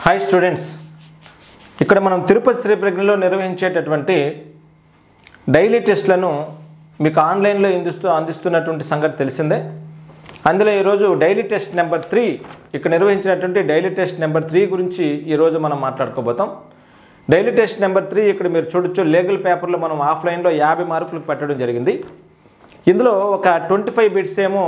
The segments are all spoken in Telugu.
హాయ్ స్టూడెంట్స్ ఇక్కడ మనం తిరుపతి శ్రీ ప్రజ్ఞలో నిర్వహించేటటువంటి డైలీ టెస్ట్లను మీకు ఆన్లైన్లో అందిస్తూ అందిస్తున్నటువంటి సంగతి తెలిసిందే అందులో ఈరోజు డైలీ టెస్ట్ నెంబర్ త్రీ ఇక్కడ నిర్వహించినటువంటి డైలీ టెస్ట్ నెంబర్ త్రీ గురించి ఈరోజు మనం మాట్లాడుకోబోతాం డైలీ టెస్ట్ నెంబర్ త్రీ ఇక్కడ మీరు చూడొచ్చు లీగల్ పేపర్లో మనం ఆఫ్లైన్లో యాభై మార్కులకు పెట్టడం జరిగింది ఇందులో ఒక ట్వంటీ ఫైవ్ బిట్స్ ఏమో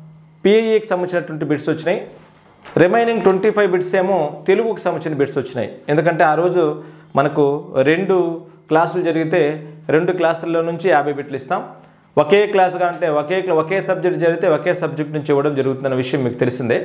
పిఐఈకి సంబంధించినటువంటి బిట్స్ వచ్చినాయి రిమైనింగ్ ట్వంటీ ఫైవ్ బిట్స్ ఏమో తెలుగుకి సంబంధించిన బిట్స్ వచ్చినాయి ఎందుకంటే ఆ రోజు మనకు రెండు క్లాసులు జరిగితే రెండు క్లాసుల్లో నుంచి యాభై బిట్లు ఇస్తాం ఒకే క్లాస్గా అంటే ఒకే ఒకే సబ్జెక్ట్ జరిగితే ఒకే సబ్జెక్ట్ నుంచి ఇవ్వడం జరుగుతుందన్న విషయం మీకు తెలిసిందే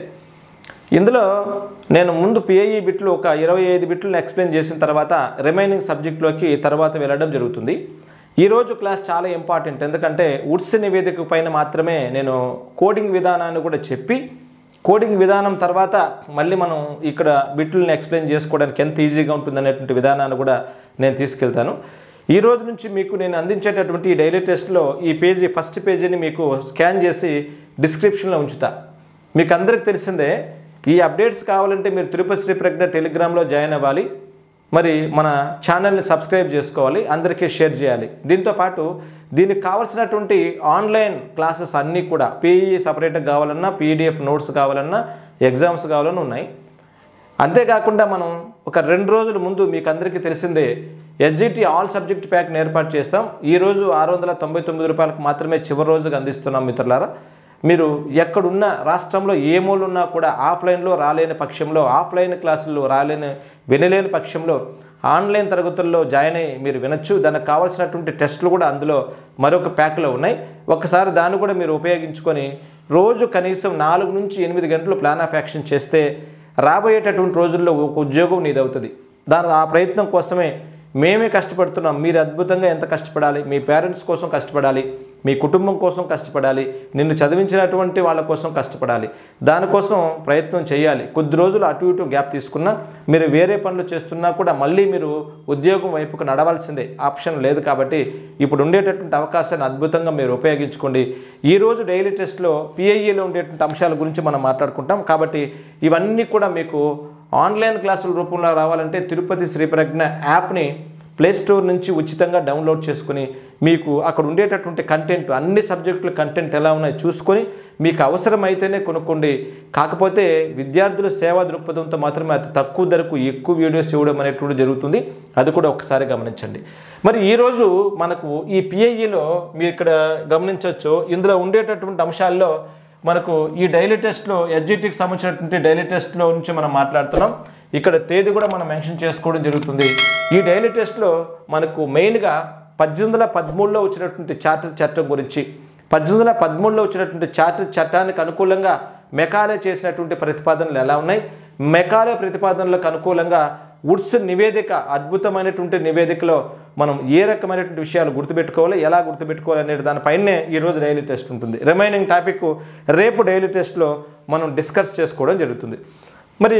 ఇందులో నేను ముందు పిఐఈ బిట్లు ఒక ఇరవై ఐదు బిట్లను ఎక్స్ప్లెయిన్ చేసిన తర్వాత రిమైనింగ్ సబ్జెక్టులోకి తర్వాత వెళ్ళడం జరుగుతుంది ఈరోజు క్లాస్ చాలా ఇంపార్టెంట్ ఎందుకంటే ఉడ్స్ నివేదిక పైన మాత్రమే నేను కోడింగ్ విధానాన్ని కూడా చెప్పి కోడింగ్ విధానం తర్వాత మళ్ళీ మనం ఇక్కడ బిట్లను ఎక్స్ప్లెయిన్ చేసుకోవడానికి ఎంత ఈజీగా ఉంటుందనేటువంటి విధానాన్ని కూడా నేను తీసుకెళ్తాను ఈ రోజు నుంచి మీకు నేను అందించేటటువంటి ఈ డైలీ టెస్ట్లో ఈ పేజీ ఫస్ట్ పేజీని మీకు స్కాన్ చేసి డిస్క్రిప్షన్లో ఉంచుతా మీకు అందరికి తెలిసిందే ఈ అప్డేట్స్ కావాలంటే మీరు తిరుపతి శ్రీ ప్రజ్ఞ టెలిగ్రామ్లో జాయిన్ అవ్వాలి మరి మన ఛానల్ని సబ్స్క్రైబ్ చేసుకోవాలి అందరికీ షేర్ చేయాలి దీంతో పాటు దీనికి కావాల్సినటువంటి ఆన్లైన్ క్లాసెస్ అన్నీ కూడా పీఈ సపరేట్గా కావాలన్నా పీడిఎఫ్ నోట్స్ కావాలన్నా ఎగ్జామ్స్ కావాలన్నా ఉన్నాయి అంతేకాకుండా మనం ఒక రెండు రోజుల ముందు మీకు అందరికీ తెలిసిందే ఎస్జిటి ఆల్ సబ్జెక్ట్ ప్యాక్ని ఏర్పాటు చేస్తాం ఈరోజు ఆరు వందల తొంభై తొమ్మిది రూపాయలకు మాత్రమే చివరి రోజుగా అందిస్తున్నాం మిత్రులారా మీరు ఎక్కడున్న రాష్ట్రంలో ఏ మూలున్నా కూడా ఆఫ్లైన్లో రాలేని పక్షంలో ఆఫ్లైన్ క్లాసుల్లో రాలేని వినలేని పక్షంలో ఆన్లైన్ తరగతుల్లో జాయిన్ అయ్యి మీరు వినొచ్చు దానికి కావాల్సినటువంటి టెస్టులు కూడా అందులో మరొక ప్యాక్లో ఉన్నాయి ఒకసారి దాన్ని కూడా మీరు ఉపయోగించుకొని రోజు కనీసం నాలుగు నుంచి ఎనిమిది గంటలు ప్లాన్ ఆఫ్ యాక్షన్ చేస్తే రాబోయేటటువంటి రోజుల్లో ఒక ఉద్యోగం నీది అవుతుంది దాని ఆ ప్రయత్నం కోసమే మేమే కష్టపడుతున్నాం మీరు అద్భుతంగా ఎంత కష్టపడాలి మీ పేరెంట్స్ కోసం కష్టపడాలి మీ కుటుంబం కోసం కష్టపడాలి నిన్ను చదివించినటువంటి వాళ్ళ కోసం కష్టపడాలి దానికోసం ప్రయత్నం చేయాలి కొద్ది రోజులు అటు ఇటు గ్యాప్ తీసుకున్నా మీరు వేరే పనులు చేస్తున్నా కూడా మళ్ళీ మీరు ఉద్యోగం వైపుకు నడవాల్సిందే ఆప్షన్ లేదు కాబట్టి ఇప్పుడు ఉండేటటువంటి అవకాశాన్ని అద్భుతంగా మీరు ఉపయోగించుకోండి ఈరోజు డైలీ టెస్ట్లో పిఐఈలో ఉండేటువంటి అంశాల గురించి మనం మాట్లాడుకుంటాం కాబట్టి ఇవన్నీ కూడా మీకు ఆన్లైన్ క్లాసుల రూపంలో రావాలంటే తిరుపతి శ్రీ ప్రజ్ఞ యాప్ని ప్లే స్టోర్ నుంచి ఉచితంగా డౌన్లోడ్ చేసుకుని మీకు అక్కడ ఉండేటటువంటి కంటెంట్ అన్ని సబ్జెక్టుల కంటెంట్ ఎలా ఉన్నాయో చూసుకొని మీకు అవసరమైతేనే కొనుక్కోండి కాకపోతే విద్యార్థుల సేవా దృక్పథంతో మాత్రమే అతి తక్కువ ధరకు ఎక్కువ వీడియోస్ ఇవ్వడం అనేటువంటి జరుగుతుంది అది కూడా ఒకసారి గమనించండి మరి ఈరోజు మనకు ఈ పిఐఈలో మీరు ఇక్కడ గమనించవచ్చు ఇందులో ఉండేటటువంటి అంశాల్లో మనకు ఈ డైలీ టెస్ట్లో ఎస్జిటికి సంబంధించినటువంటి డైలీ టెస్ట్లో నుంచి మనం మాట్లాడుతున్నాం ఇక్కడ తేదీ కూడా మనం మెన్షన్ చేసుకోవడం జరుగుతుంది ఈ డైలీ టెస్ట్లో మనకు మెయిన్గా పద్దెనిమిది వందల పదమూడులో వచ్చినటువంటి చార్టర్ చట్టం గురించి పద్దెనిమిది వందల పదమూడులో వచ్చినటువంటి చార్టర్ చట్టానికి అనుకూలంగా మెకాలే చేసినటువంటి ప్రతిపాదనలు ఎలా ఉన్నాయి మెకాలే ప్రతిపాదనలకు అనుకూలంగా వుడ్స్ నివేదిక అద్భుతమైనటువంటి నివేదికలో మనం ఏ రకమైనటువంటి విషయాలు గుర్తుపెట్టుకోవాలి ఎలా గుర్తుపెట్టుకోవాలి అనే దానిపైనే ఈరోజు డైలీ టెస్ట్ ఉంటుంది రిమైనింగ్ టాపిక్ రేపు డైలీ టెస్ట్లో మనం డిస్కస్ చేసుకోవడం జరుగుతుంది మరి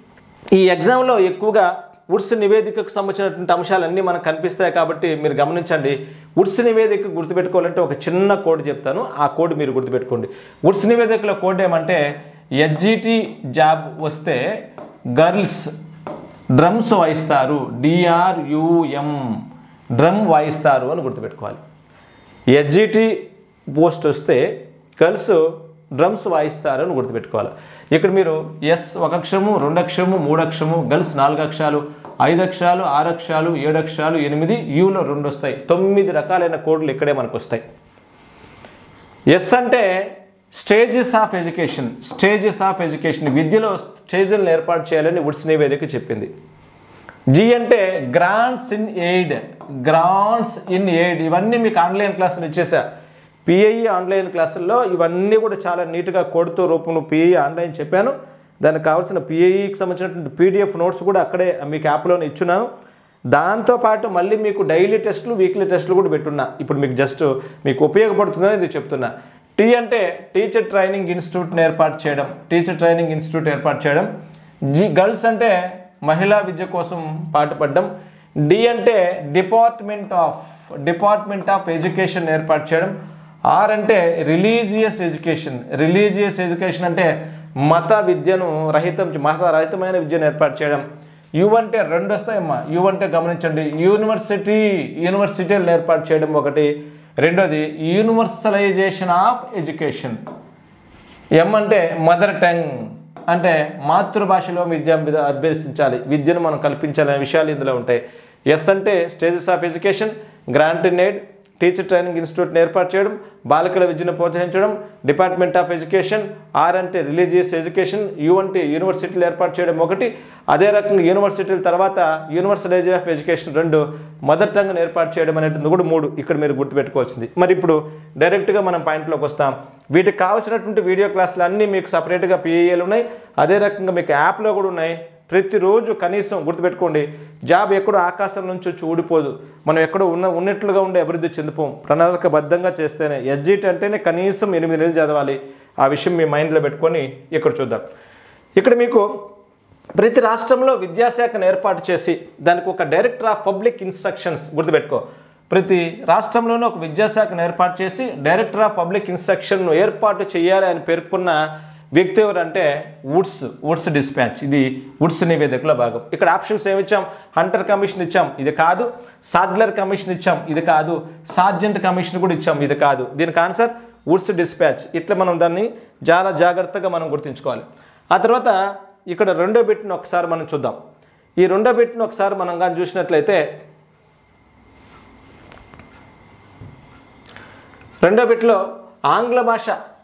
ఈ ఎగ్జామ్లో ఎక్కువగా వుడ్స్ నివేదికకు సంబంధించినటువంటి అంశాలన్నీ మనకు కనిపిస్తాయి కాబట్టి మీరు గమనించండి వుడ్స్ నివేదిక గుర్తుపెట్టుకోవాలంటే ఒక చిన్న కోడ్ చెప్తాను ఆ కోడ్ మీరు గుర్తుపెట్టుకోండి వుడ్స్ నివేదికలో కోడ్ ఏమంటే ఎస్జిటి జాబ్ వస్తే గర్ల్స్ డ్రమ్స్ వాయిస్తారు డిఆర్యుఎం డ్రమ్ వాయిస్తారు అని గుర్తుపెట్టుకోవాలి ఎస్జిటి పోస్ట్ వస్తే గర్ల్స్ డ్రమ్స్ వాయిస్తారు అని గుర్తుపెట్టుకోవాలి ఇక్కడ మీరు ఎస్ ఒక అక్షరము రెండు అక్షరము మూడు అక్షరము గర్ల్స్ నాలుగు అక్షరాలు ఐదు అక్షరాలు ఆరు అక్షరాలు ఏడు అక్షరాలు ఎనిమిది యూలో రెండు వస్తాయి తొమ్మిది రకాలైన కోడ్లు ఇక్కడే మనకు వస్తాయి ఎస్ అంటే stages of education stages of education విద్యలో స్టేజ్లను ఏర్పాటు చేయాలని వుడ్స్ నివేదిక చెప్పింది జి అంటే grants in aid grants in aid ఇవన్నీ మీకు ఆన్లైన్ క్లాసులు ఇచ్చేసా పిఐఈ ఆన్లైన్ క్లాసుల్లో ఇవన్నీ కూడా చాలా నీట్గా కోడ్తో రూపంలో పిఐఈ ఆన్లైన్ చెప్పాను దానికి కావాల్సిన పిఐఈకి సంబంధించినటువంటి పీడిఎఫ్ నోట్స్ కూడా అక్కడే మీకు యాప్లోనే ఇచ్చున్నాను దాంతోపాటు మళ్ళీ మీకు డైలీ టెస్టులు వీక్లీ టెస్టులు కూడా పెట్టున్నా ఇప్పుడు మీకు జస్ట్ మీకు ఉపయోగపడుతుందని ఇది చెప్తున్నా టీ అంటే టీచర్ ట్రైనింగ్ ఇన్స్టిట్యూట్ని ఏర్పాటు చేయడం టీచర్ ట్రైనింగ్ ఇన్స్టిట్యూట్ ఏర్పాటు చేయడం జి గర్ల్స్ అంటే మహిళా విద్య కోసం పాటుపడడం డి అంటే department of department of education ఏర్పాటు చేయడం ఆర్ అంటే రిలీజియస్ ఎడ్యుకేషన్ రిలీజియస్ ఎడ్యుకేషన్ అంటే మత విద్యను రహితం మత రహితమైన విద్యను ఏర్పాటు చేయడం యు అంటే రెండు వస్తాయమ్మా యు అంటే గమనించండి యూనివర్సిటీ యూనివర్సిటీలను ఏర్పాటు చేయడం ఒకటి రెండోది యూనివర్సలైజేషన్ ఆఫ్ ఎడ్యుకేషన్ ఎం అంటే మదర్ టంగ్ అంటే మాతృభాషలో విద్య మీద అభ్యసించాలి విద్యను మనం కల్పించాలనే విషయాలు ఇందులో ఉంటాయి ఎస్ అంటే stages of education grant in aid teacher training ఇన్స్టిట్యూట్ని ఏర్పాటు చేయడం బాలికల విద్యను ప్రోత్సహించడం డిపార్ట్మెంట్ ఆఫ్ ఎడ్యుకేషన్ ఆర్ అంటే రిలీజియస్ ఎడ్యుకేషన్ యు అంటే యూనివర్సిటీలు ఏర్పాటు చేయడం ఒకటి అదే రకంగా యూనివర్సిటీల తర్వాత యూనివర్సలైజేషన్ ఆఫ్ ఎడ్యుకేషన్ రెండు మదర్ టంగ్ని ఏర్పాటు చేయడం అనేటువంటి కూడా మూడు ఇక్కడ మీరు గుర్తుపెట్టుకోవాల్సింది మరి ఇప్పుడు డైరెక్ట్గా మనం పాయింట్లోకి వస్తాం వీటికి కావాల్సినటువంటి వీడియో క్లాసులు అన్నీ మీకు సపరేట్గా పిఏఏలు ఉన్నాయి అదే రకంగా మీకు యాప్లో కూడా ఉన్నాయి ప్రతిరోజు కనీసం గుర్తుపెట్టుకోండి జాబ్ ఎక్కడో ఆకాశం నుంచి వచ్చి ఊడిపోదు మనం ఎక్కడో ఉన్న ఉన్నట్లుగా ఉండే అభివృద్ధి చెందిపోం ప్రణాళికబద్ధంగా చేస్తేనే ఎస్జీటీ అంటేనే కనీసం ఎనిమిది నెలలు చదవాలి ఆ విషయం మీ మైండ్లో పెట్టుకొని ఇక్కడ చూద్దాం ఇక్కడ మీకు ప్రతి రాష్ట్రంలో విద్యాశాఖను ఏర్పాటు చేసి దానికి ఒక డైరెక్టర్ ఆఫ్ పబ్లిక్ ఇన్స్ట్రక్షన్స్ గుర్తుపెట్టుకో ప్రతి రాష్ట్రంలోనూ ఒక విద్యాశాఖను ఏర్పాటు చేసి డైరెక్టర్ ఆఫ్ పబ్లిక్ ఇన్స్ట్రక్షన్ను ఏర్పాటు చేయాలి అని పేర్కొన్న వ్యక్తి ఎవరంటే వుడ్స్ వుడ్స్ డిస్పాచ్ ఇది వుడ్స్ నివేదికలో భాగం ఇక్కడ ఆప్షన్స్ ఏమి ఇచ్చాం హంటర్ కమిషన్ ఇచ్చాం ఇది కాదు సాడ్లర్ కమిషన్ ఇచ్చాం ఇది కాదు సార్జెంట్ కమిషన్ కూడా ఇచ్చాం ఇది కాదు దీనికి ఆన్సర్ వుడ్స్ డిస్పాచ్ ఇట్లా మనం దాన్ని చాలా జాగ్రత్తగా మనం గుర్తుంచుకోవాలి ఆ తర్వాత ఇక్కడ రెండో బిట్ను ఒకసారి మనం చూద్దాం ఈ రెండో బిట్ను ఒకసారి మనం కానీ చూసినట్లయితే రెండో బిట్లో ఆంగ్ల భాష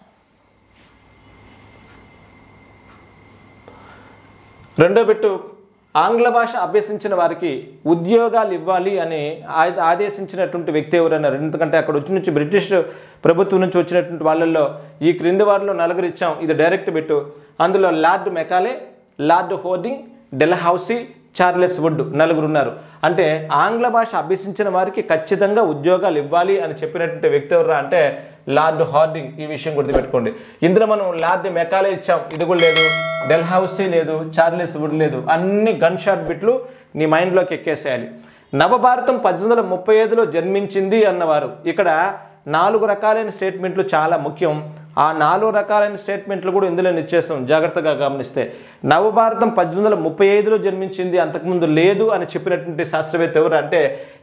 రెండో బిట్టు ఆంగ్ల భాష అభ్యసించిన వారికి ఉద్యోగాలు ఇవ్వాలి అని ఆ- ఆదేశించినటువంటి వ్యక్తి ఎవరన్నారు ఎందుకంటే అక్కడ వచ్చి నుంచి బ్రిటిష్ ప్రభుత్వం నుంచి వచ్చినటువంటి వాళ్ళల్లో ఈ క్రింది వారిలో నలుగురు ఇచ్చాం ఇది డైరెక్ట్ బిట్టు అందులో Lord Macaulay Lord Hardinge Dalhousie Charles Wood నలుగురు ఉన్నారు అంటే ఆంగ్ల భాష అభ్యసించిన వారికి ఖచ్చితంగా ఉద్యోగాలు ఇవ్వాలి అని చెప్పినటువంటి వ్యక్తి ఎవరా అంటే లార్డ్ హార్డింగ్ ఈ విషయం గుర్తుపెట్టుకోండి ఇందులో మనం లార్డ్ మెకాలే ఇచ్చాం ఇది కూడా లేదు డెల్హౌసీ లేదు చార్లెస్ వుడ్ లేదు అన్ని గన్ షాట్ బిట్లు నీ మైండ్లోకి ఎక్కేసేయాలి నవభారతం పద్దెనిమిది వందల ముప్పై ఐదులో జన్మించింది అన్నవారు ఇక్కడ నాలుగు రకాలైన స్టేట్మెంట్లు చాలా ముఖ్యం ఆ నాలుగు రకాలైన స్టేట్మెంట్లు కూడా ఇందులో నిచ్చేస్తాం జాగ్రత్తగా గమనిస్తే నవభారతం పద్దెనిమిది వందల ముప్పై ఐదులో జన్మించింది అంతకుముందు లేదు అని చెప్పినటువంటి శాస్త్రవేత్త ఎవరు అంటే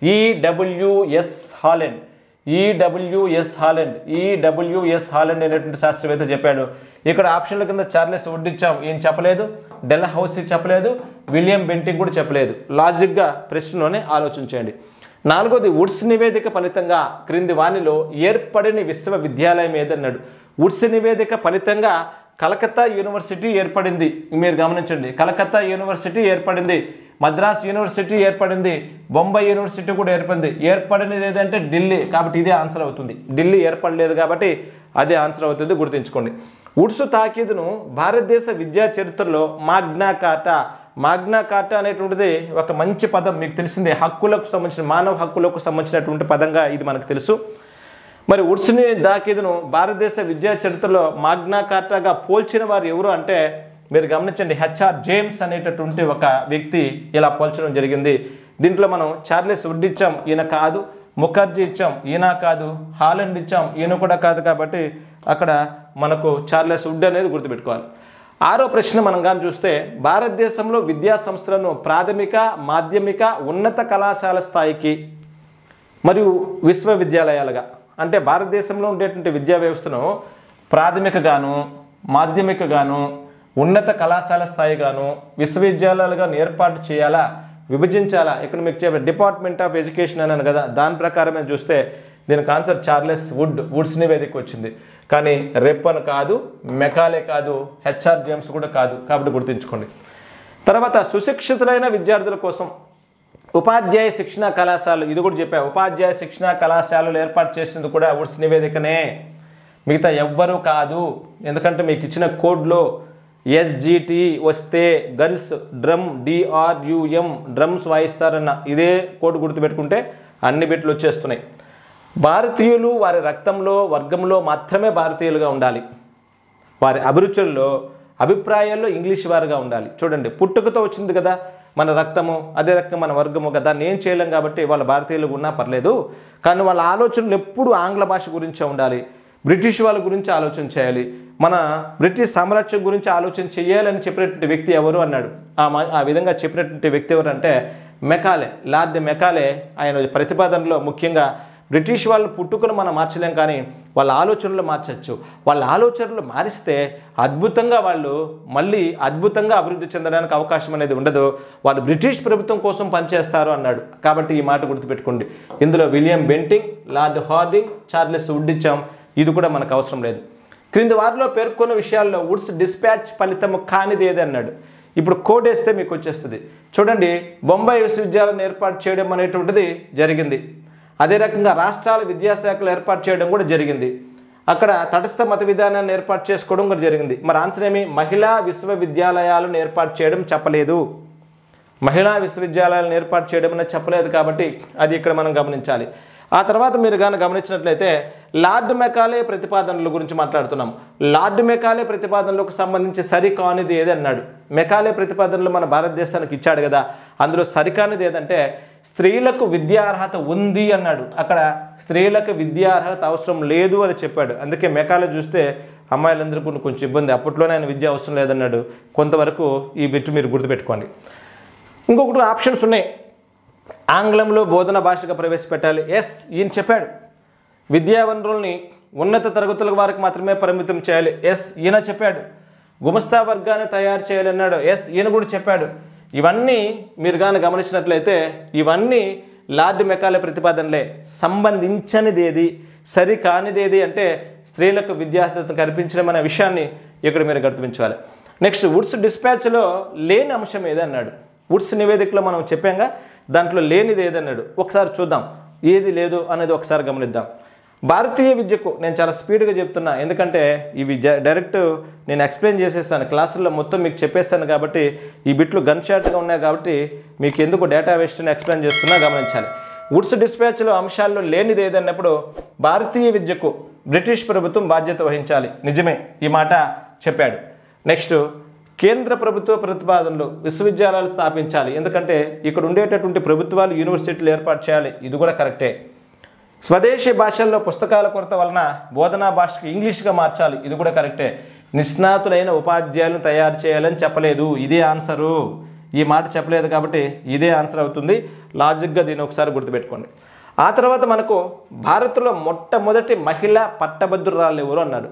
EWS Holland EWS Holland EWS Holland అనేటువంటి శాస్త్రవేత్త చెప్పాడు ఇక్కడ ఆప్షన్ల కింద చార్లెస్ వుడ్ ఇచ్చాం ఈయన చెప్పలేదు డెల్ హౌసీ చెప్పలేదు విలియం బెంటింగ్ కూడా చెప్పలేదు లాజిక్గా ప్రశ్నలోనే ఆలోచించండి నాలుగోది వుడ్స్ నివేదిక ఫలితంగా క్రింది వానిలో ఏర్పడిన విశ్వవిద్యాలయం ఏదన్నాడు వుడ్స్ నివేదిక ఫలితంగా కలకత్తా యూనివర్సిటీ ఏర్పడింది మీరు గమనించండి కలకత్తా యూనివర్సిటీ ఏర్పడింది మద్రాస్ యూనివర్సిటీ ఏర్పడింది బొంబాయి యూనివర్సిటీ కూడా ఏర్పడింది ఏర్పడినది ఏదంటే ఢిల్లీ కాబట్టి ఇదే ఆన్సర్ అవుతుంది ఢిల్లీ ఏర్పడలేదు కాబట్టి అదే ఆన్సర్ అవుతుంది గుర్తుంచుకోండి వుడ్స్ తాకీదును భారతదేశ విద్యా చరిత్రలో మాగ్నా కార్టా మాగ్నా కార్టా అనేటువంటిది ఒక మంచి పదం మీకు తెలిసిందే హక్కులకు సంబంధించిన మానవ హక్కులకు సంబంధించినటువంటి పదంగా ఇది మనకు తెలుసు మరి వుడ్స్ని దాకిదును భారతదేశ విద్యా చరిత్రలో మాగ్నా కార్టాగా పోల్చిన వారు ఎవరు అంటే మీరు గమనించండి హెచ్ఆర్ జేమ్స్ అనేటటువంటి ఒక వ్యక్తి ఇలా పోల్చడం జరిగింది దీంట్లో మనం చార్లెస్ వుడ్ ఇచ్చాం ఈయన కాదు ముఖర్జీ ఇచ్చాం ఈయన కాదు హాలండ్ ఇచ్చాం ఈయన కూడా కాదు కాబట్టి అక్కడ మనకు చార్లెస్ వుడ్ అనేది గుర్తుపెట్టుకోవాలి ఆరో ప్రశ్న మనం కానీ చూస్తే భారతదేశంలో విద్యా సంస్థలను ప్రాథమిక మాధ్యమిక ఉన్నత కళాశాల స్థాయికి మరియు విశ్వవిద్యాలయాలుగా అంటే భారతదేశంలో ఉండేటువంటి విద్యా వ్యవస్థను ప్రాథమికగాను మాధ్యమికగాను ఉన్నత కళాశాల స్థాయిగాను విశ్వవిద్యాలయాలుగాను ఏర్పాటు చేయాలా విభజించాలా ఇక్కడ మీకు చెప్పే డిపార్ట్మెంట్ ఆఫ్ ఎడ్యుకేషన్ అన్నాను కదా దాని ప్రకారమే చూస్తే దీనికి ఆన్సర్ చార్లెస్ వుడ్ వుడ్స్ నివేదిక వచ్చింది కానీ రెప్పన్ కాదు మెకాలే కాదు హెచ్ఆర్ జేమ్స్ కూడా కాదు కాబట్టి గుర్తుంచుకోండి తర్వాత సుశిక్షితులైన విద్యార్థుల కోసం ఉపాధ్యాయ శిక్షణ కళాశాలలు ఇది కూడా చెప్పా ఉపాధ్యాయ శిక్షణ కళాశాలలు ఏర్పాటు చేసింది కూడా వుడ్స్ నివేదికనే మిగతా ఎవ్వరూ కాదు ఎందుకంటే మీకు ఇచ్చిన కోడ్లో ఎస్జిటి వస్తే గన్స్ డ్రమ్ డిఆర్యుఎం డ్రమ్స్ వాయిస్తారన్న ఇదే కోడ్ గుర్తుపెట్టుకుంటే అన్ని బిట్లు వచ్చేస్తున్నాయి భారతీయులు వారి రక్తంలో వర్గంలో మాత్రమే భారతీయులుగా ఉండాలి వారి అభిరుచుల్లో అభిప్రాయాల్లో ఇంగ్లీష్ వారుగా ఉండాలి చూడండి పుట్టుకతో వచ్చింది కదా మన రక్తము అదే రకం మన వర్గము కదా దాన్ని ఏం చేయలేం కాబట్టి వాళ్ళ భారతీయులు ఉన్నా పర్లేదు కానీ వాళ్ళ ఆలోచనలు ఎప్పుడు ఆంగ్ల భాష గురించే ఉండాలి బ్రిటిష్ వాళ్ళ గురించి ఆలోచన చేయాలి మన బ్రిటిష్ సామ్రాజ్యం గురించి ఆలోచన చేయాలని చెప్పినటువంటి వ్యక్తి ఎవరు అన్నాడు ఆ మా- ఆ విధంగా చెప్పినటువంటి వ్యక్తి ఎవరు అంటే మెకాలే లార్డ్ మెకాలే ఆయన ప్రతిపాదనలో ముఖ్యంగా బ్రిటిష్ వాళ్ళు పుట్టుకను మనం మార్చలేం కానీ వాళ్ళ ఆలోచనలు మార్చచ్చు వాళ్ళ ఆలోచనలు మారిస్తే అద్భుతంగా వాళ్ళు మళ్ళీ అద్భుతంగా అభివృద్ధి చెందడానికి అవకాశం అనేది ఉండదు వాళ్ళు బ్రిటిష్ ప్రభుత్వం కోసం పనిచేస్తారు అన్నాడు కాబట్టి ఈ మాట గుర్తుపెట్టుకోండి ఇందులో William Bentinck Lord Hardinge Charles Wood ఇచ్చాం ఇది కూడా మనకు అవసరం లేదు క్రింది వారిలో పేర్కొన్న విషయాల్లో వుడ్స్ డిస్పాచ్ ఫలితము కానిది ఏది అన్నాడు ఇప్పుడు కోడ్ వేస్తే మీకు వచ్చేస్తుంది చూడండి బొంబాయి విశ్వవిద్యాలయం ఏర్పాటు చేయడం అనేటువంటిది జరిగింది అదే రకంగా రాష్ట్రాల విద్యాశాఖలు ఏర్పాటు చేయడం కూడా జరిగింది అక్కడ తటస్థ మత విధానాన్ని ఏర్పాటు చేసుకోవడం కూడా జరిగింది మరి ఆన్సర్ ఏమి మహిళా విశ్వవిద్యాలయాలను ఏర్పాటు చేయడం చెప్పలేదు మహిళా విశ్వవిద్యాలయాలను ఏర్పాటు చేయడం అనేది చెప్పలేదు కాబట్టి అది ఇక్కడ మనం గమనించాలి ఆ తర్వాత మీరు కానీ గమనించినట్లయితే లార్డ్ మెకాలే ప్రతిపాదనల గురించి మాట్లాడుతున్నాం లార్డ్ మెకాలే ప్రతిపాదనలకు సంబంధించి సరికానిది ఏది అన్నాడు మెకాలే ప్రతిపాదనలు మన భారతదేశానికి ఇచ్చాడు కదా అందులో సరికానిది ఏదంటే స్త్రీలకు విద్యార్హత ఉంది అన్నాడు అక్కడ స్త్రీలకు విద్యార్హత అవసరం లేదు అని చెప్పాడు అందుకే మెకాలే చూస్తే అమ్మాయిలందరికీ కొంచెం ఇబ్బంది అప్పట్లోనే ఆయన విద్య అవసరం లేదన్నాడు కొంతవరకు ఈ బిట్టు మీరు గుర్తుపెట్టుకోండి ఇంకొకటి ఆప్షన్స్ ఉన్నాయి ఆంగ్లంలో బోధన భాషగా ప్రవేశపెట్టాలి ఎస్ ఈయన చెప్పాడు విద్యా వనరుల్ని ఉన్నత తరగతుల వారికి మాత్రమే పరిమితం చేయాలి ఎస్ ఈయన చెప్పాడు గుమస్తా వర్గాన్ని తయారు చేయాలన్నాడు ఎస్ ఈయన కూడా చెప్పాడు ఇవన్నీ మీరు కానీ గమనించినట్లయితే ఇవన్నీ లార్డ్ మెకాలే ప్రతిపాదనలే సంబంధించనిది ఏది సరి కానిది ఏది అంటే స్త్రీలకు విద్యార్థితను కల్పించడం అనే విషయాన్ని ఇక్కడ మీరు గుర్తుంచుకోవాలి నెక్స్ట్ వుడ్స్ డిస్పాచ్లో లేని అంశం ఏది అన్నాడు వుడ్స్ నివేదికలో మనం చెప్పాంగా దాంట్లో లేనిది ఏదన్నాడు ఒకసారి చూద్దాం ఏది లేదు అనేది ఒకసారి గమనిద్దాం భారతీయ విద్యకు నేను చాలా స్పీడ్గా చెప్తున్నా ఎందుకంటే ఇవి జ- డైరెక్ట్ నేను ఎక్స్ప్లెయిన్ చేసేస్తాను క్లాసుల్లో మొత్తం మీకు చెప్పేస్తాను కాబట్టి ఈ బిట్లు గన్ షాట్గా ఉన్నాయి కాబట్టి మీకు ఎందుకు డేటా వేస్ట్ని ఎక్స్ప్లెయిన్ చేస్తున్నా గమనించాలి వుడ్స్ డిస్పాచ్లో అంశాల్లో లేనిది ఏదన్నప్పుడు భారతీయ విద్యకు బ్రిటిష్ ప్రభుత్వం బాధ్యత వహించాలి నిజమే ఈ మాట చెప్పాడు నెక్స్ట్ కేంద్ర ప్రభుత్వ ప్రతిపాదనలు విశ్వవిద్యాలయాలు స్థాపించాలి ఎందుకంటే ఇక్కడ ఉండేటటువంటి ప్రభుత్వాలు యూనివర్సిటీలు ఏర్పాటు చేయాలి ఇది కూడా కరెక్టే స్వదేశీ భాషల్లో పుస్తకాల కొరత వలన బోధనా భాషకు ఇంగ్లీష్గా మార్చాలి ఇది కూడా కరెక్టే నిష్ణాతులైన ఉపాధ్యాయులను తయారు చేయాలని చెప్పలేదు ఇదే ఆన్సరు ఈ మాట చెప్పలేదు కాబట్టి ఇదే ఆన్సర్ అవుతుంది లాజిక్గా దీన్ని ఒకసారి గుర్తుపెట్టుకోండి ఆ తర్వాత మనకు భారత్లో మొట్టమొదటి మహిళా పట్టభద్రురాలు ఎవరు అన్నాడు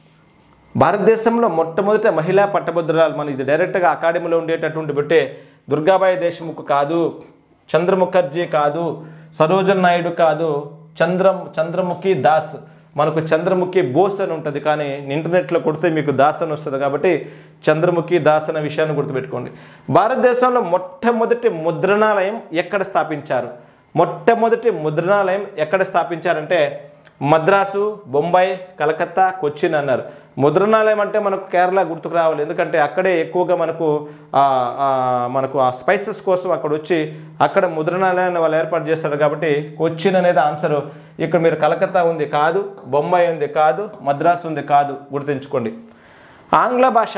భారతదేశంలో మొట్టమొదట మహిళా పట్టభద్రురాలు మన ఇది డైరెక్ట్గా అకాడమీలో ఉండేటటువంటి బట్టే దుర్గాబాయి దేశముఖ్ కాదు చంద్రముఖర్జీ కాదు సరోజన్ నాయుడు కాదు చంద్ర చంద్రముఖి దాస్ మనకు చంద్రముఖి బోస్ అని ఉంటుంది కానీ ఇంటర్నెట్లో కొడితే మీకు దాస్ అని వస్తుంది కాబట్టి చంద్రముఖి దాస్ అనే విషయాన్ని గుర్తుపెట్టుకోండి భారతదేశంలో మొట్టమొదటి ముద్రణాలయం ఎక్కడ స్థాపించారు మొట్టమొదటి ముద్రణాలయం ఎక్కడ స్థాపించారంటే మద్రాసు బొంబాయి కలకత్తా కొచ్చిన్ అన్నారు ముద్రణాలయం అంటే మనకు కేరళ గుర్తుకు రావాలి ఎందుకంటే అక్కడే ఎక్కువగా మనకు ఆ, ఆ, మనకు ఆ స్పైసెస్ కోసం అక్కడ వచ్చి అక్కడ ముద్రణాలయాన్ని వాళ్ళు ఏర్పాటు చేస్తారు కాబట్టి కొచ్చిన్ అనేది ఆన్సర్ ఇక్కడ మీరు కలకత్తా ఉంది కాదు బొంబాయి ఉంది కాదు మద్రాసు ఉంది కాదు గుర్తుంచుకోండి ఆంగ్ల భాష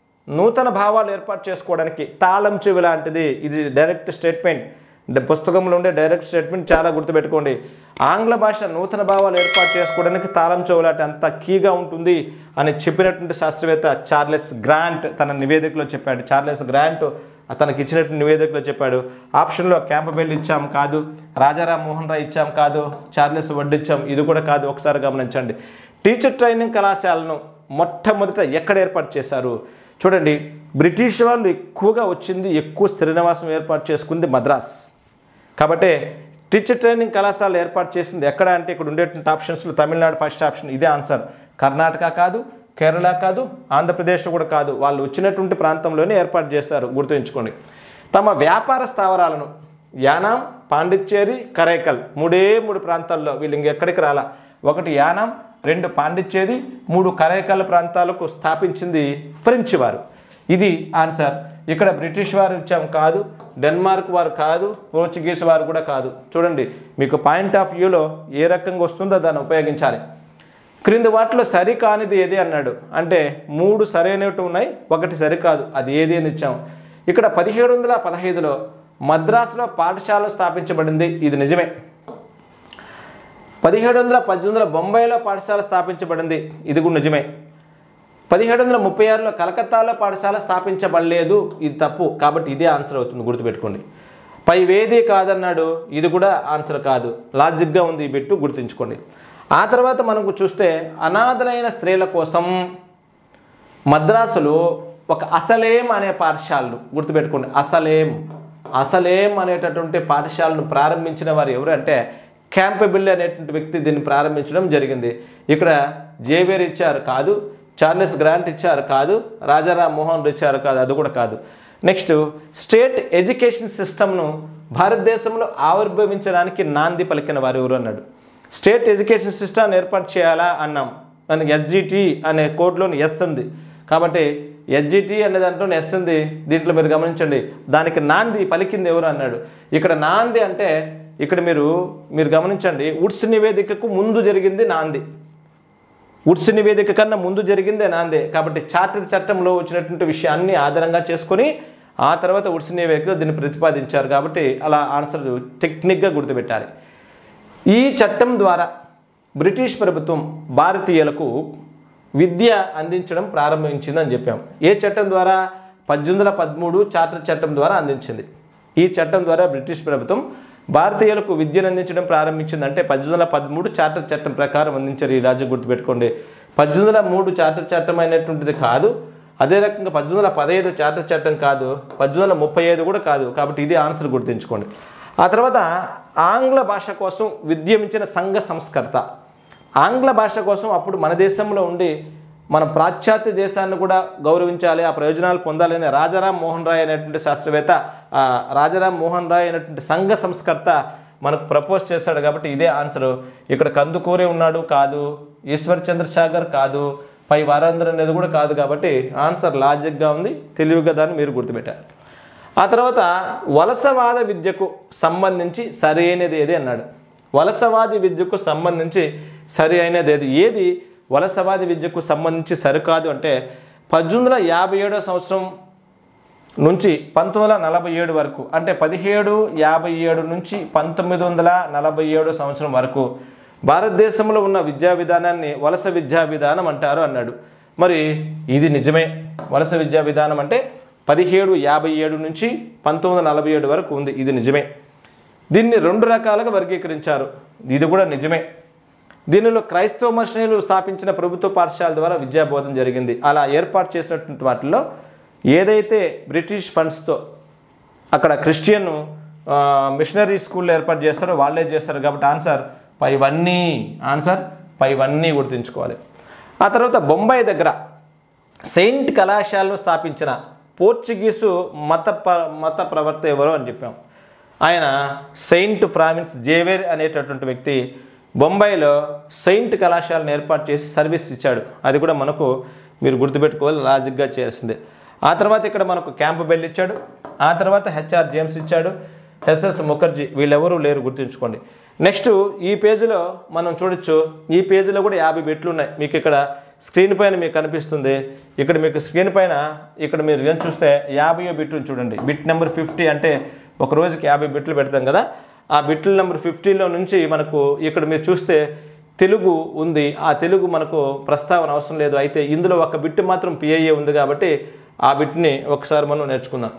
నూతన భావాలు ఏర్పాటు చేసుకోవడానికి తాళం చెవి లాంటిది ఇది డైరెక్ట్ స్టేట్మెంట్ డ- పుస్తకంలో ఉండే డైరెక్ట్ స్టేట్మెంట్ చాలా గుర్తుపెట్టుకోండి ఆంగ్ల భాష నూతన భావాలు ఏర్పాటు చేసుకోవడానికి తాళం చెవి లాంటి అంత కీగా ఉంటుంది అని చెప్పినటువంటి శాస్త్రవేత్త చార్లెస్ గ్రాంట్ తన నివేదికలో చెప్పాడు చార్లెస్ గ్రాంట్ తనకి ఇచ్చినటువంటి నివేదికలో చెప్పాడు ఆప్షన్లో క్యాంపబెల్ ఇచ్చాం కాదు రాజారాం మోహన్ రాయ్ ఇచ్చాం కాదు చార్లెస్ వడ్డు ఇచ్చాం ఇది కూడా కాదు ఒకసారి గమనించండి టీచర్ ట్రైనింగ్ కళాశాలను మొట్టమొదట ఎక్కడ ఏర్పాటు చేశారు చూడండి బ్రిటిష్ వాళ్ళు ఎక్కువగా వచ్చింది ఎక్కువ స్థిర నివాసం ఏర్పాటు చేసుకుంది మద్రాస్ కాబట్టి టీచర్ ట్రైనింగ్ కళాశాల ఏర్పాటు చేసింది ఎక్కడ అంటే ఇక్కడ ఉండేటువంటి ఆప్షన్స్లో తమిళనాడు ఫస్ట్ ఆప్షన్ ఇదే ఆన్సర్ కర్ణాటక కాదు కేరళ కాదు ఆంధ్రప్రదేశ్ కూడా కాదు వాళ్ళు వచ్చినటువంటి ప్రాంతంలోనే ఏర్పాటు చేస్తారు గుర్తుంచుకోండి తమ వ్యాపార స్థావరాలను యానాం పాండిచ్చేరి కరైకల్ మూడే మూడు ప్రాంతాల్లో వీళ్ళు ఇంకెక్కడికి రాలా ఒకటి యానాం రెండు పాండిచ్చేరి మూడు కరైకల్ ప్రాంతాలకు స్థాపించింది ఫ్రెంచ్ వారు ఇది ఆన్సర్ ఇక్కడ బ్రిటిష్ వారు ఇచ్చాం కాదు డెన్మార్క్ వారు కాదు పోర్చుగీస్ వారు కూడా కాదు చూడండి మీకు పాయింట్ ఆఫ్ వ్యూలో ఏ రకంగా వస్తుందో దాన్ని ఉపయోగించాలి క్రింది వాటిలో సరి కానిది ఏది అన్నాడు అంటే మూడు సరైనవి ఉన్నాయి ఒకటి సరికాదు అది ఏది అని ఇచ్చాం ఇక్కడ పదిహేడు వందల పదహైదులో మద్రాసులో పాఠశాల స్థాపించబడింది ఇది నిజమే పదిహేడు వందల పద్దెనిమిది వందల బొంబాయిలో పాఠశాల స్థాపించబడింది ఇది కూడా నిజమే పదిహేడు వందల ముప్పై ఆరులో కలకత్తాలో పాఠశాల స్థాపించబడలేదు ఇది తప్పు కాబట్టి ఇదే ఆన్సర్ అవుతుంది గుర్తుపెట్టుకోండి పై వేది కాదన్నాడు ఇది కూడా ఆన్సర్ కాదు లాజిక్గా ఉంది ఈ బిట్టు గుర్తుంచుకోండి ఆ తర్వాత మనకు చూస్తే అనాథలైన స్త్రీల కోసం మద్రాసులో ఒక అసలేం అనే పాఠశాలను గుర్తుపెట్టుకోండి అసలేం అసలేం అనేటటువంటి పాఠశాలను ప్రారంభించిన వారు ఎవరు అంటే క్యాంపబిల్ అనేటువంటి వ్యక్తి దీన్ని ప్రారంభించడం జరిగింది ఇక్కడ జేవియర్ ఇచ్చారు కాదు చార్లెస్ గ్రాంట్ ఇచ్చారు కాదు రాజారాం మోహన్ ఇచ్చారు కాదు అది కూడా కాదు నెక్స్ట్ స్టేట్ ఎడ్యుకేషన్ సిస్టమ్ను భారతదేశంలో ఆవిర్భవించడానికి నాంది పలికిన వారు ఎవరు అన్నాడు స్టేట్ ఎడ్యుకేషన్ సిస్టమ్ ఏర్పాటు చేయాలా అన్నాం మనకి ఎస్జిటి అనే కోడ్లోని ఎస్ ఉంది కాబట్టి ఎస్జిటి అనే దాంట్లో ఎస్ ఉంది దీంట్లో మీరు గమనించండి దానికి నాంది పలికింది ఎవరు అన్నాడు ఇక్కడ నాంది అంటే ఇక్కడ మీరు మీరు గమనించండి ఉడ్స్ నివేదికకు ముందు జరిగింది నాంది ఉడ్స్ నివేదిక కన్నా ముందు జరిగిందే నాందే కాబట్టి చార్టర్ చట్టంలో వచ్చినటువంటి విషయాన్ని ఆధారంగా చేసుకొని ఆ తర్వాత ఉడ్స్ నివేదిక దీన్ని ప్రతిపాదించారు కాబట్టి అలా ఆన్సర్ టెక్నిక్గా గుర్తుపెట్టాలి ఈ చట్టం ద్వారా బ్రిటిష్ ప్రభుత్వం భారతీయులకు విద్య అందించడం ప్రారంభించిందని చెప్పాం ఏ చట్టం ద్వారా పద్దెనిమిది వందల పదమూడు చార్టర్ చట్టం ద్వారా అందించింది ఈ చట్టం ద్వారా బ్రిటిష్ ప్రభుత్వం భారతీయులకు విద్యను అందించడం ప్రారంభించింది అంటే పద్దెనిమిది వందల పదమూడు చార్టర్ చట్టం ప్రకారం అందించారు ఈ రాజ్యం గుర్తుపెట్టుకోండి పద్దెనిమిది వందల మూడు చార్టర్ చట్టం అయినటువంటిది కాదు అదే రకంగా పద్దెనిమిది వందల పదహైదు చార్టర్ చట్టం కాదు పద్దెనిమిది వందల ముప్పై ఐదు కూడా కాదు కాబట్టి ఇది ఆన్సర్ గుర్తుంచుకోండి ఆ తర్వాత ఆంగ్ల భాష కోసం విద్యమించిన సంఘ సంస్కర్త ఆంగ్ల భాష కోసం అప్పుడు మన దేశంలో ఉండి మన పాశ్చాత్య దేశాన్ని కూడా గౌరవించాలి ఆ ప్రయోజనాలు పొందాలని రాజారాం మోహన్ రాయ్ అనేటువంటి శాస్త్రవేత్త ఆ రాజారాం మోహన్ రాయ్ అనేటువంటి సంఘ సంస్కర్త మనకు ప్రపోజ్ చేశాడు కాబట్టి ఇదే ఆన్సర్ ఇక్కడ కందుకూరే ఉన్నాడు కాదు ఈశ్వర్ చంద్రశేఖర్ కాదు పై వారాంధ్ర అనేది కూడా కాదు కాబట్టి ఆన్సర్ లాజిక్గా ఉంది తెలివిగా దాన్ని మీరు గుర్తుపెట్టారు ఆ తర్వాత వలసవాద విద్యకు సంబంధించి సరైనది ఏది అన్నాడు వలసవాది విద్యకు సంబంధించి సరి అయినది ఏది ఏది వలసవాది విద్యకు సంబంధించి సరికాదు అంటే పద్దెనిమిది వందల యాభై ఏడో సంవత్సరం నుంచి పంతొమ్మిది వందల నలభై ఏడు వరకు అంటే పదిహేడు యాభై ఏడు నుంచి పంతొమ్మిది వందల నలభై ఏడు సంవత్సరం వరకు భారతదేశంలో ఉన్న విద్యా విధానాన్ని వలస విద్యా విధానం అంటారు అన్నాడు మరి ఇది నిజమే వలస విద్యా విధానం అంటే పదిహేడు యాభై ఏడు నుంచి పంతొమ్మిది వందల నలభై ఏడు వరకు ఉంది ఇది నిజమే దీన్ని రెండు రకాలుగా వర్గీకరించారు ఇది కూడా నిజమే దీనిలో క్రైస్తవ మిషనరీలు స్థాపించిన ప్రభుత్వ పాఠశాల ద్వారా విద్యాబోధన జరిగింది అలా ఏర్పాటు చేసినటువంటి వాటిల్లో ఏదైతే బ్రిటిష్ ఫండ్స్తో అక్కడ క్రిస్టియన్ ఆ, మిషనరీ స్కూల్ ఏర్పాటు చేస్తారో వాళ్ళే చేస్తారు కాబట్టి ఆన్సర్ పైవన్నీ ఆన్సర్ పైవన్నీ గుర్తుంచుకోవాలి ఆ తర్వాత బొంబాయి దగ్గర సెయింట్ కళాశాలను స్థాపించిన పోర్చుగీసు మత ప మత ప్రవర్త ఎవరో అని చెప్పాం ఆయన సెయింట్ ఫ్రామిన్స్ జేవేర్ అనేటటువంటి వ్యక్తి బొంబాయిలో సెయింట్ కళాశాలను ఏర్పాటు చేసి సర్వీస్ ఇచ్చాడు అది కూడా మనకు మీరు గుర్తుపెట్టుకోవాలి లాజిక్గా చేయాల్సిందే ఆ తర్వాత ఇక్కడ మనకు క్యాంప్ బెల్ ఇచ్చాడు ఆ తర్వాత హెచ్ఆర్ జేమ్స్ ఇచ్చాడు ఎస్ఎస్ ముఖర్జీ వీళ్ళెవరూ లేరు గుర్తుంచుకోండి నెక్స్ట్ ఈ పేజీలో మనం చూడొచ్చు ఈ పేజీలో కూడా యాభై బిట్లు ఉన్నాయి మీకు ఇక్కడ స్క్రీన్ పైన మీకు కనిపిస్తుంది ఇక్కడ మీకు స్క్రీన్ పైన ఇక్కడ మీరు ఏం చూస్తే యాభై బిట్లు చూడండి బిట్ నెంబర్ ఫిఫ్టీ అంటే ఒక రోజుకి యాభై బిట్లు పెడతాం కదా ఆ బిట్ల నెంబర్ ఫిఫ్టీలో నుంచి మనకు ఇక్కడ మీరు చూస్తే తెలుగు ఉంది ఆ తెలుగు మనకు ప్రస్తావన అవసరం లేదు అయితే ఇందులో ఒక బిట్ మాత్రం పిఐఏ ఉంది కాబట్టి ఆ బిట్ని ఒకసారి మనం నేర్చుకుందాం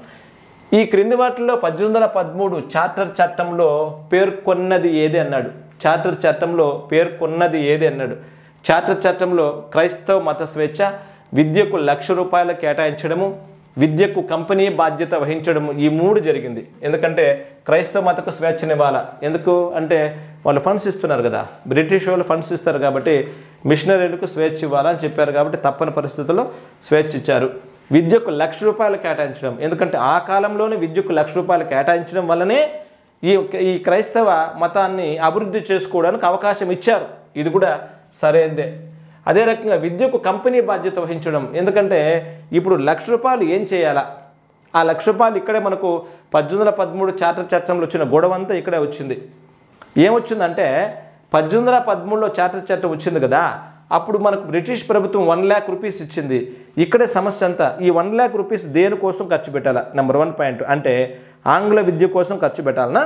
ఈ క్రింది వాటిల్లో పద్దెనిమిది వందల పదమూడు చార్టర్ చట్టంలో పేర్కొన్నది ఏది అన్నాడు చార్టర్ చట్టంలో పేర్కొన్నది ఏది అన్నాడు చార్టర్ చట్టంలో క్రైస్తవ మత స్వేచ్ఛ విద్యకు లక్ష రూపాయలు కేటాయించడము విద్యకు కంపెనీ బాధ్యత వహించడము ఈ మూడు జరిగింది ఎందుకంటే క్రైస్తవ మతకు స్వేచ్ఛనివ్వాలా ఎందుకు అంటే వాళ్ళు ఫండ్స్ ఇస్తున్నారు కదా బ్రిటిష్ వాళ్ళు ఫండ్స్ ఇస్తారు కాబట్టి మిషనరీలకు స్వేచ్ఛ ఇవ్వాలని చెప్పారు కాబట్టి తప్పని పరిస్థితుల్లో స్వేచ్ఛ ఇచ్చారు విద్యకు లక్ష రూపాయలు కేటాయించడం ఎందుకంటే ఆ కాలంలోనే విద్యకు లక్ష రూపాయలు కేటాయించడం వల్లనే ఈ ఈ క్రైస్తవ మతాన్ని అభివృద్ధి చేసుకోవడానికి అవకాశం ఇచ్చారు ఇది కూడా సరైనదే అదే రకంగా విద్యకు కంపెనీ బాధ్యత వహించడం ఎందుకంటే ఇప్పుడు లక్ష రూపాయలు ఏం చేయాలా ఆ లక్ష రూపాయలు ఇక్కడే మనకు పద్దెనిమిది వందల పదమూడు చార్టర్ చట్టంలో వచ్చిన గొడవ అంతా ఇక్కడే వచ్చింది ఏమొచ్చిందంటే పద్దెనిమిది వందల పదమూడులో చార్టర్ చట్టం వచ్చింది కదా అప్పుడు మనకు బ్రిటిష్ ప్రభుత్వం వన్ ల్యాక్ రూపీస్ ఇచ్చింది ఇక్కడే సమస్య అంతా ఈ వన్ ల్యాక్ రూపీస్ దేనికోసం ఖర్చు పెట్టాలా నెంబర్ వన్ పాయింట్ అంటే ఆంగ్ల విద్య కోసం ఖర్చు పెట్టాలనా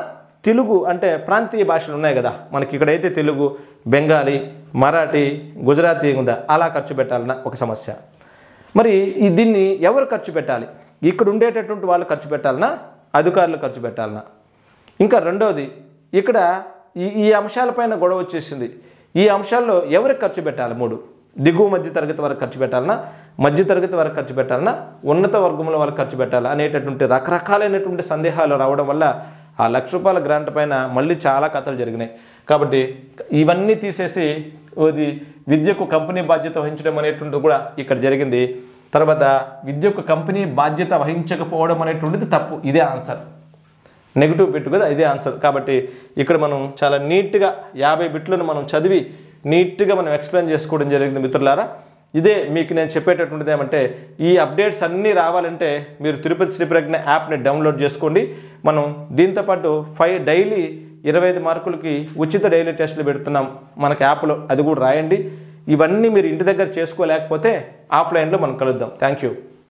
తెలుగు అంటే ప్రాంతీయ భాషలు ఉన్నాయి కదా మనకి ఇక్కడైతే తెలుగు బెంగాలీ మరాఠీ గుజరాతీ ఉందా అలా ఖర్చు పెట్టాలన్న ఒక సమస్య మరి ఈ దీన్ని ఎవరు ఖర్చు పెట్టాలి ఇక్కడ ఉండేటటువంటి వాళ్ళు ఖర్చు పెట్టాలనా అధికారులు ఖర్చు పెట్టాలనా ఇంకా రెండవది ఇక్కడ ఈ ఈ అంశాలపైన గొడవ వచ్చేసింది ఈ అంశాల్లో ఎవరికి ఖర్చు పెట్టాలి మూడు దిగువ మధ్య తరగతి వరకు ఖర్చు పెట్టాలనా మధ్య తరగతి వరకు ఖర్చు పెట్టాలనా ఉన్నత వర్గముల వరకు ఖర్చు పెట్టాలా అనేటటువంటి రకరకాలైనటువంటి సందేహాలు రావడం వల్ల ఆ లక్ష రూపాయల గ్రాంట్ పైన మళ్ళీ చాలా కథలు జరిగినాయి కాబట్టి ఇవన్నీ తీసేసి ఇది విద్యకు కంపెనీ బాధ్యత వహించడం అనేటువంటిది కూడా ఇక్కడ జరిగింది తర్వాత విద్యకు కంపెనీ బాధ్యత వహించకపోవడం అనేటువంటిది తప్పు ఇదే ఆన్సర్ నెగిటివ్ బిట్ కదా ఇదే ఆన్సర్ కాబట్టి ఇక్కడ మనం చాలా నీట్గా యాభై బిట్లను మనం చదివి నీట్గా మనం ఎక్స్ప్లెయిన్ చేసుకోవడం జరిగింది మిత్రులారా ఇదే మీకు నేను చెప్పేటటువంటిది ఏమంటే ఈ అప్డేట్స్ అన్నీ రావాలంటే మీరు తిరుపతి శ్రీప్రజ్ఞ యాప్ని డౌన్లోడ్ చేసుకోండి మనం దీంతోపాటు ఫైవ్ డైలీ ఇరవై ఐదు మార్కులకి ఉచిత డైలీ టెస్టులు పెడుతున్నాం మనకి యాప్లో అది కూడా రాయండి ఇవన్నీ మీరు ఇంటి దగ్గర చేసుకోలేకపోతే ఆఫ్లైన్లో మనం కలుద్దాం థ్యాంక్ యూ